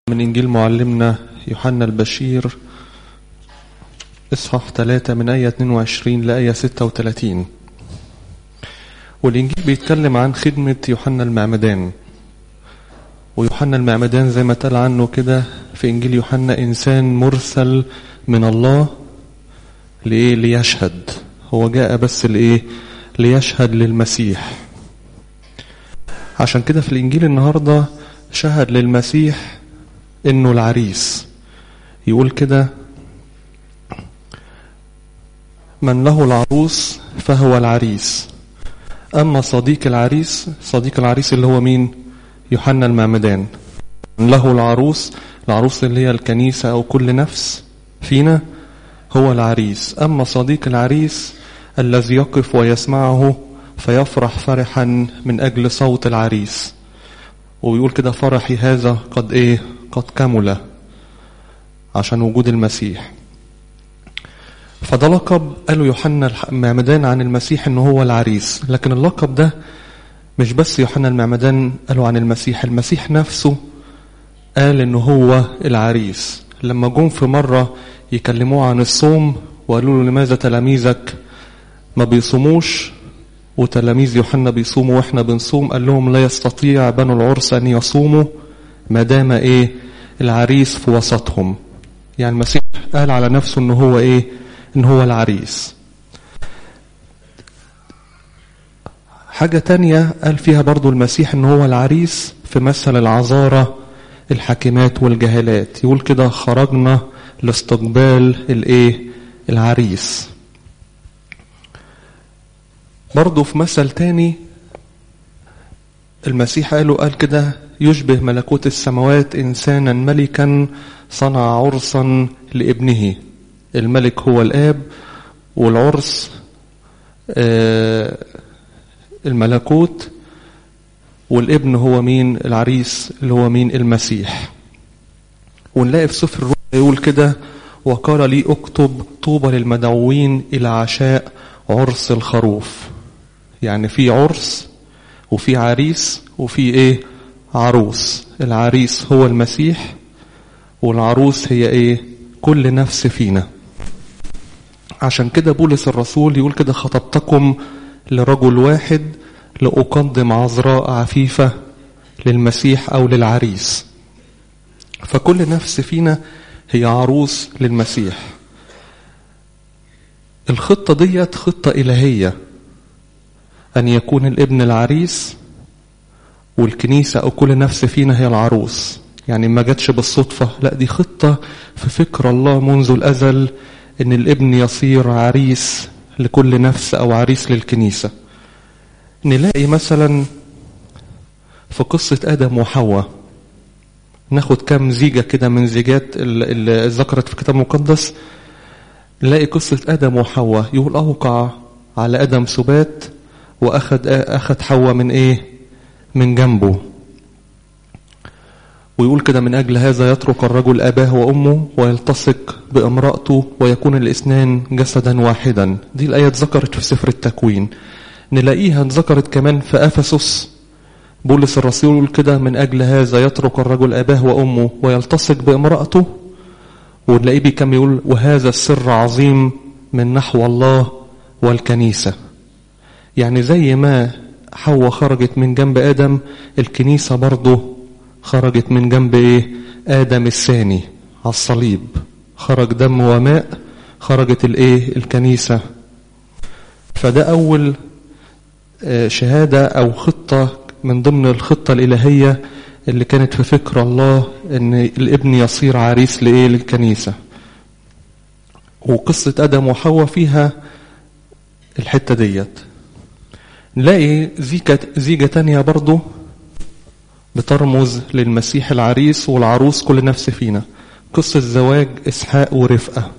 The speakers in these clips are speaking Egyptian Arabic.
من إنجيل معلمنا يوحنا البشير إصحاح 3 من آية 22 لآية 36 والإنجيل بيتكلم عن خدمة يوحنا المعمدان ويوحنا المعمدان زي ما قال عنه كده في إنجيل يوحنا إنسان مرسل من الله لإيه ليشهد هو جاء بس لإيه ليشهد للمسيح عشان كده في الإنجيل النهاردة شهد للمسيح إنه العريس يقول كده من له العروس فهو العريس أما صديق العريس صديق العريس اللي هو مين يوحنا المعمدان من له العروس العروس اللي هي الكنيسة أو كل نفس فينا هو العريس أما صديق العريس الذي يقف ويسمعه فيفرح فرحا من أجل صوت العريس ويقول كده فرحي هذا قد إيه قد كمل عشان وجود المسيح فده لقب قالوا يوحنا المعمدان عن المسيح انه هو العريس لكن اللقب ده مش بس يوحنا المعمدان قالوا عن المسيح المسيح نفسه قال انه هو العريس لما جم في مرة يكلموه عن الصوم وقالوا له لماذا تلاميذك ما بيصوموش وتلاميذ يوحنا بيصوموا واحنا بنصوم قال لهم لا يستطيع بنو العرس ان يصوموا ما دام ايه العريس في وسطهم يعني المسيح قال على نفسه انه هو ايه ان هو العريس حاجة تانية قال فيها برضو المسيح ان هو العريس في مثل العذارة الحاكمات والجهالات يقول كده خرجنا لاستقبال الايه العريس برضو في مثل تاني المسيح قاله قال كده يشبه ملكوت السماوات إنسانا ملكا صنع عرسا لابنه الملك هو الآب والعرس الملكوت والابن هو مين العريس اللي هو مين المسيح ونلاقي في سفر الرؤيا يقول كده وقال لي اكتب طوبى للمدعوين إلى عشاء عرس الخروف يعني في عرس وفي عريس وفي ايه عروس العريس هو المسيح والعروس هي ايه كل نفس فينا عشان كده بولس الرسول يقول كده خطبتكم لرجل واحد لأقدم عذراء عفيفة للمسيح أو للعريس فكل نفس فينا هي عروس للمسيح الخطة ديت خطة إلهية أن يكون الابن العريس والكنيسة أو كل نفس فينا هي العروس يعني ما جاتش بالصدفة لا دي خطة في فكر الله منذ الأزل أن الابن يصير عريس لكل نفس أو عريس للكنيسة نلاقي مثلا في قصة آدم وحواء ناخد كام زيجة كده من زيجات اللي ذكرت في الكتاب المقدس نلاقي قصة آدم وحواء يقول أوقع على آدم سبات وأخذ أخذ حواء من إيه؟ من جنبه ويقول كده من أجل هذا يترك الرجل أباه وأمه ويلتصق بامرأته ويكون الاثنان جسدا واحدا دي الآية ذكرت في سفر التكوين نلاقيها ذكرت كمان في أفسس بولس الرسول يقول كده من أجل هذا يترك الرجل أباه وأمه ويلتصق بامرأته ونلاقيه بيكمل يقول وهذا السر عظيم من نحو الله والكنيسة يعني زي ما حواء خرجت من جنب آدم الكنيسة برضه خرجت من جنب إيه آدم الثاني على الصليب خرج دم وماء خرجت الإيه الكنيسة فده أول شهادة أو خطة من ضمن الخطة الإلهية اللي كانت في فكر الله ان الابن يصير عريس لايه للكنيسة وقصة ادم وحواء فيها الحتة ديت نلاقي زيجة, زيجة تانية برضو بترمز للمسيح العريس والعروس كل نفس فينا قصة زواج إسحاق ورفقة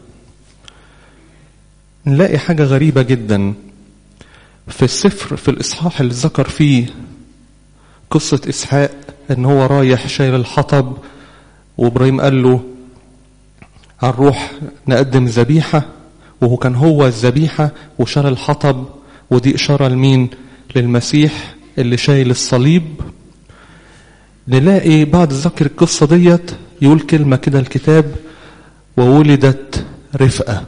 نلاقي حاجة غريبة جدا في السفر في الإصحاح اللي ذكر فيه قصة إسحاق ان هو رايح شايل الحطب وابراهيم قال له هنروح نقدم ذبيحة وهو كان هو الذبيحة وشال الحطب ودي إشارة لمين للمسيح اللي شايل الصليب نلاقي بعد ذكر القصة ديت يقول كلمة كده الكتاب وولدت رفقة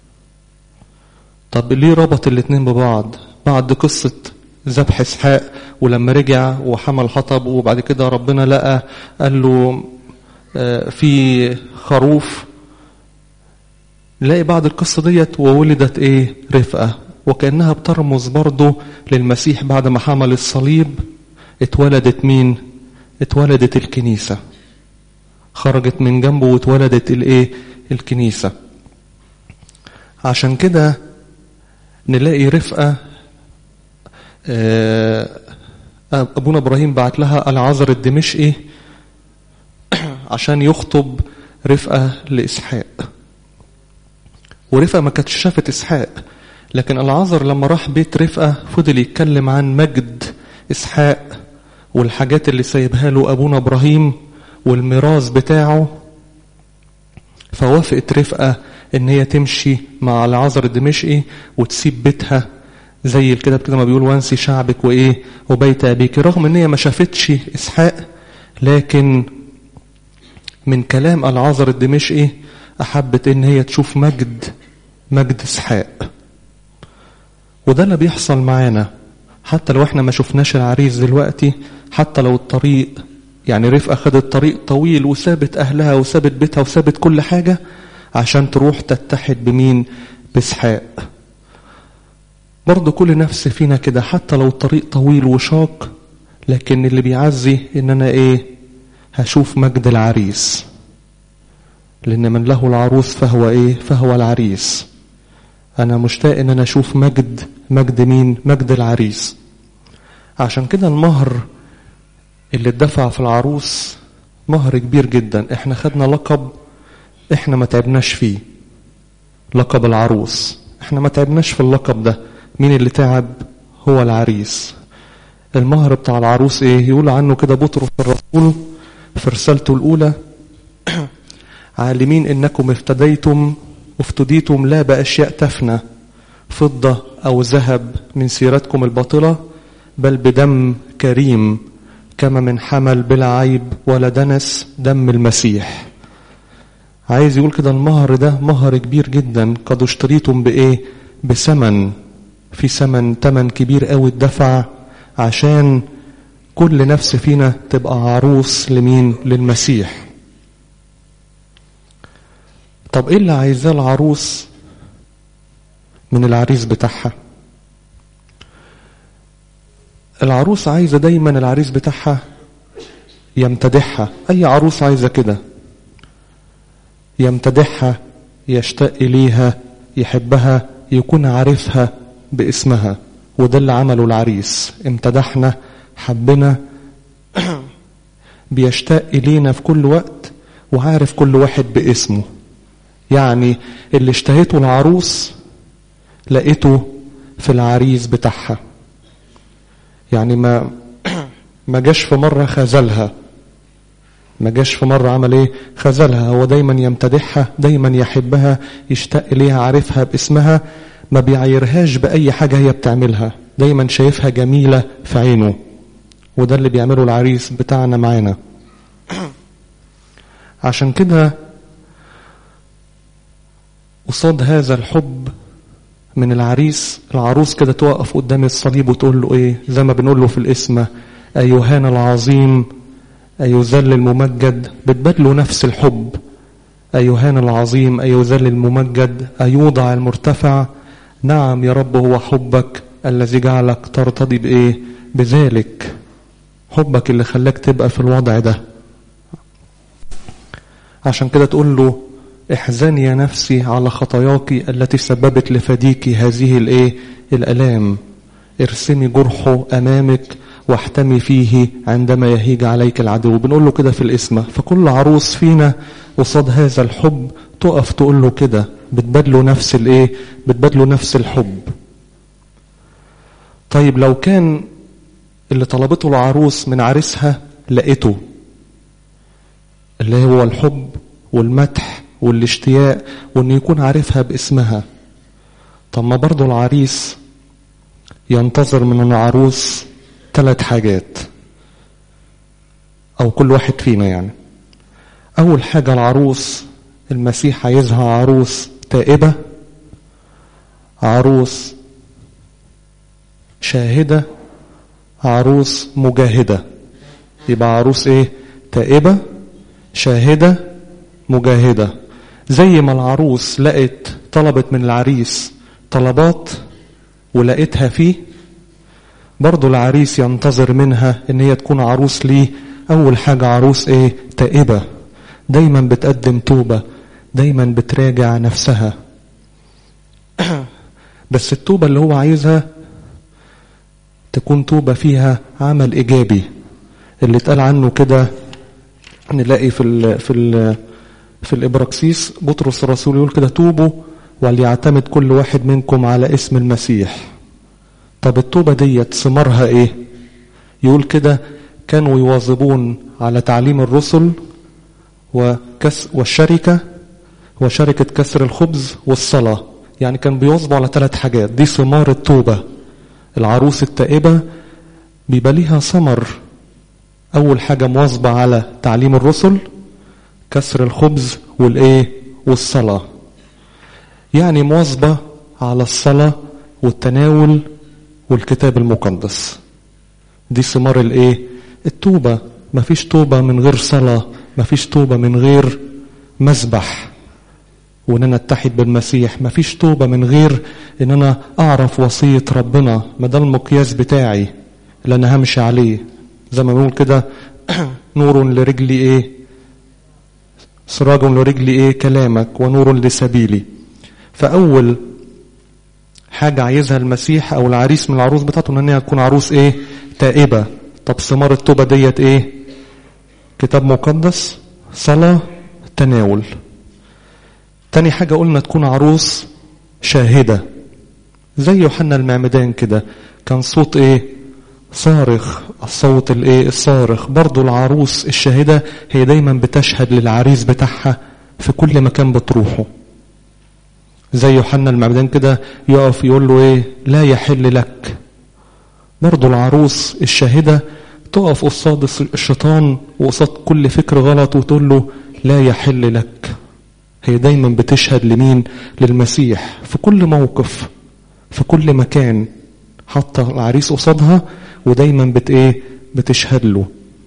طب ليه ربط الاتنين ببعض بعد قصة ذبح اسحاق ولما رجع وحمل حطب وبعد كده ربنا لقى قال له في خروف نلاقي بعد القصة ديت وولدت ايه رفقة وكأنها بترمز برضه للمسيح بعد ما حمل الصليب اتولدت مين اتولدت الكنيسة خرجت من جنبه واتولدت الايه الكنيسة عشان كده نلاقي رفقة أبونا إبراهيم بعت لها العذر الدمشقي عشان يخطب رفقة لإسحاق ورفقة ما كانتش شافت إسحاق لكن العذر لما راح بيت رفقة فضل يتكلم عن مجد إسحاق والحاجات اللي سايبها له أبونا إبراهيم والميراث بتاعه فوافقت رفقة إن هي تمشي مع العذر الدمشقي وتسيب بيتها زي الكتاب كده ما بيقول وانسي شعبك وايه وبيت ابيك رغم ان هي ما شافتش اسحاق لكن من كلام العذر الدمشقي احبت ان هي تشوف مجد مجد اسحاق وده اللي بيحصل معانا حتى لو احنا ما شفناش العريس دلوقتي حتى لو الطريق يعني رفقة خدت طريق طويل وسابت أهلها وسابت بيتها وسابت كل حاجة عشان تروح تتحد بمين بإسحاق برضه كل نفس فينا كده حتى لو الطريق طويل وشاق لكن اللي بيعزي ان انا ايه هشوف مجد العريس لان من له العروس فهو ايه فهو العريس انا مشتاق ان انا اشوف مجد مجد مين مجد العريس عشان كده المهر اللي اتدفع في العروس مهر كبير جدا احنا خدنا لقب احنا ما تعبناش فيه لقب العروس احنا ما تعبناش في اللقب ده مين اللي تعب هو العريس المهر بتاع العروس ايه يقول عنه كده بطرس الرسول في رسالته الاولى عالمين انكم افتديتم افتديتم لا باشياء تفنى فضه او ذهب من سيرتكم الباطله بل بدم كريم كما من حمل بلا عيب ولا دنس دم المسيح عايز يقول كده المهر ده مهر كبير جدا قد اشتريتم بايه بثمن في ثمن تمن كبير قوي اتدفع عشان كل نفس فينا تبقى عروس لمين للمسيح طب ايه اللي عايزاه العروس من العريس بتاعها العروس عايزه دايما العريس بتاعها يمتدحها اي عروس عايزه كده يمتدحها يشتاق اليها يحبها يكون عارفها باسمها وده اللي عمله العريس امتدحنا حبنا بيشتاق إلينا في كل وقت وعارف كل واحد باسمه يعني اللي اشتهيته العروس لقيته في العريس بتاعها يعني ما ما جاش في مرة خذلها ما جاش في مرة عمل ايه خذلها هو دايما يمتدحها دايما يحبها يشتاق اليها عارفها باسمها ما بيعيرهاش بأي حاجة هي بتعملها دايما شايفها جميلة في عينه وده اللي بيعمله العريس بتاعنا معانا عشان كده قصاد هذا الحب من العريس العروس كده توقف قدام الصليب وتقول له ايه زي ما بنقول له في الاسم ايوهان العظيم ايذل الممجد بتبادله نفس الحب ايوهان العظيم ايذل الممجد ايوضع المرتفع نعم يا رب هو حبك الذي جعلك ترتضي بايه بذلك حبك اللي خلاك تبقى في الوضع ده عشان كده تقول له احزني يا نفسي على خطاياك التي سببت لفديك هذه الايه الالام ارسمي جرحه امامك واحتمي فيه عندما يهيج عليك العدو بنقول له كده في الاسم فكل عروس فينا قصاد هذا الحب تقف تقول له كده بتبادله نفس الايه بتبادله نفس الحب طيب لو كان اللي طلبته العروس من عريسها لقيته اللي هو الحب والمدح والاشتياق وان يكون عارفها باسمها طب ما برضه العريس ينتظر من العروس ثلاث حاجات او كل واحد فينا يعني أول حاجة العروس المسيح عايزها عروس تائبة عروس شاهدة عروس مجاهدة يبقى عروس ايه تائبة شاهدة مجاهدة زي ما العروس لقت طلبت من العريس طلبات ولقيتها فيه برضو العريس ينتظر منها ان هي تكون عروس ليه اول حاجة عروس ايه تائبة دايما بتقدم توبة دايما بتراجع نفسها بس التوبة اللي هو عايزها تكون توبة فيها عمل إيجابي اللي اتقال عنه كده نلاقي في ال في ال في الإبراكسيس بطرس الرسول يقول كده توبوا وليعتمد كل واحد منكم على اسم المسيح طب التوبة ديت ثمارها ايه يقول كده كانوا يواظبون على تعليم الرسل وكس والشركة وشركة كسر الخبز والصلاة يعني كان بيواظبوا على ثلاث حاجات دي ثمار التوبة العروس التائبة بيبقى ليها ثمر أول حاجة مواظبة على تعليم الرسل كسر الخبز والإيه والصلاة يعني مواظبة على الصلاة والتناول والكتاب المقدس دي ثمار الإيه التوبة مفيش توبة من غير صلاة مفيش توبة من غير مذبح وان انا اتحد بالمسيح مفيش توبة من غير ان انا اعرف وصية ربنا ما ده المقياس بتاعي اللي انا همشي عليه زي ما بنقول كده نور لرجلي ايه سراج لرجلي ايه كلامك ونور لسبيلي فاول حاجة عايزها المسيح او العريس من العروس بتاعته ان هي تكون عروس ايه تائبة طب ثمار التوبة ديت ايه كتاب مقدس صلاة تناول تاني حاجة قلنا تكون عروس شاهدة زي يوحنا المعمدان كده كان صوت ايه صارخ الصوت الايه الصارخ برضو العروس الشاهدة هي دايما بتشهد للعريس بتاعها في كل مكان بتروحه زي يوحنا المعمدان كده يقف يقول له ايه لا يحل لك برضو العروس الشاهدة تقف قصاد الشيطان وقصاد كل فكر غلط وتقول له لا يحل لك هي دايما بتشهد لمين للمسيح في كل موقف في كل مكان حاطه العريس قصادها ودايما بت ايه بتشهد له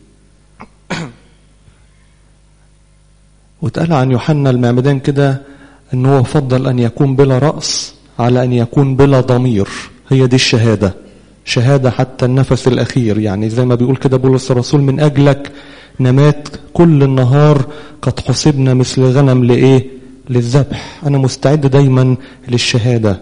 واتقال عن يوحنا المعمدان كده ان هو فضل ان يكون بلا رأس على ان يكون بلا ضمير هي دي الشهادة شهادة حتى النفس الأخير يعني زي ما بيقول كده بولس الرسول من أجلك نمات كل النهار قد حسبنا مثل غنم لإيه للذبح أنا مستعد دايما للشهادة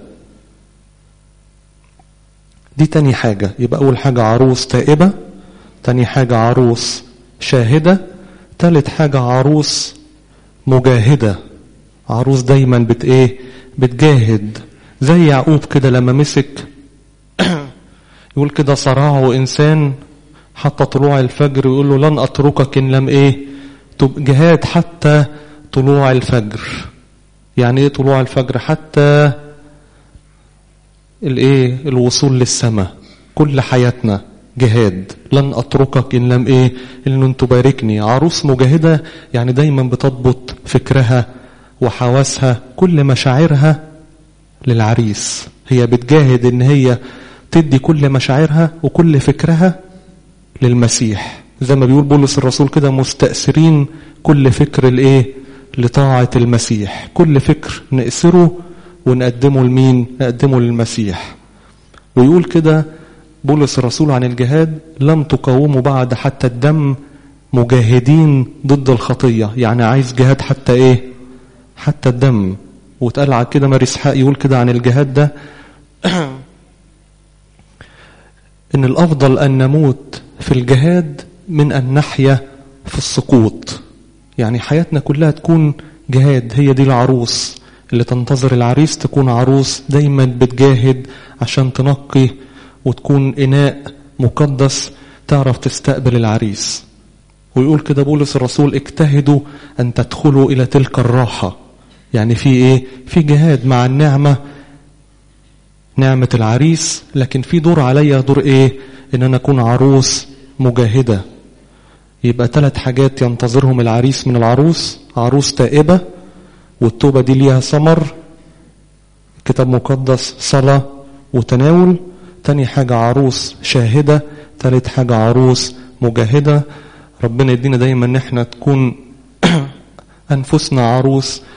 دي تاني حاجة يبقى أول حاجة عروس تائبة تاني حاجة عروس شاهدة تالت حاجة عروس مجاهدة عروس دايما بت ايه بتجاهد زي يعقوب كده لما مسك يقول كده صراعه إنسان حتى طلوع الفجر ويقول له لن أتركك إن لم إيه جهاد حتى طلوع الفجر يعني إيه طلوع الفجر حتى الإيه الوصول للسماء كل حياتنا جهاد لن أتركك إن لم إيه إن لم تباركني عروس مجاهدة يعني دايما بتضبط فكرها وحواسها كل مشاعرها للعريس هي بتجاهد إن هي تدي كل مشاعرها وكل فكرها للمسيح زي ما بيقول بولس الرسول كده مستأثرين كل فكر الايه لطاعة المسيح كل فكر نأسره ونقدمه لمين نقدمه للمسيح ويقول كده بولس الرسول عن الجهاد لم تقاوموا بعد حتى الدم مجاهدين ضد الخطية يعني عايز جهاد حتى ايه حتى الدم واتقال على كده ماري اسحاق يقول كده عن الجهاد ده ان الافضل ان نموت في الجهاد من ان نحيا في السقوط يعني حياتنا كلها تكون جهاد هي دي العروس اللي تنتظر العريس تكون عروس دايما بتجاهد عشان تنقي وتكون اناء مقدس تعرف تستقبل العريس ويقول كده بولس الرسول اجتهدوا ان تدخلوا الى تلك الراحه يعني في ايه في جهاد مع النعمه نعمة العريس لكن في دور عليا دور ايه ان انا اكون عروس مجاهدة يبقى ثلاث حاجات ينتظرهم العريس من العروس عروس تائبة والتوبة دي ليها ثمر كتاب مقدس صلاة وتناول تاني حاجة عروس شاهدة تالت حاجة عروس مجاهدة ربنا يدينا دايما ان احنا تكون انفسنا عروس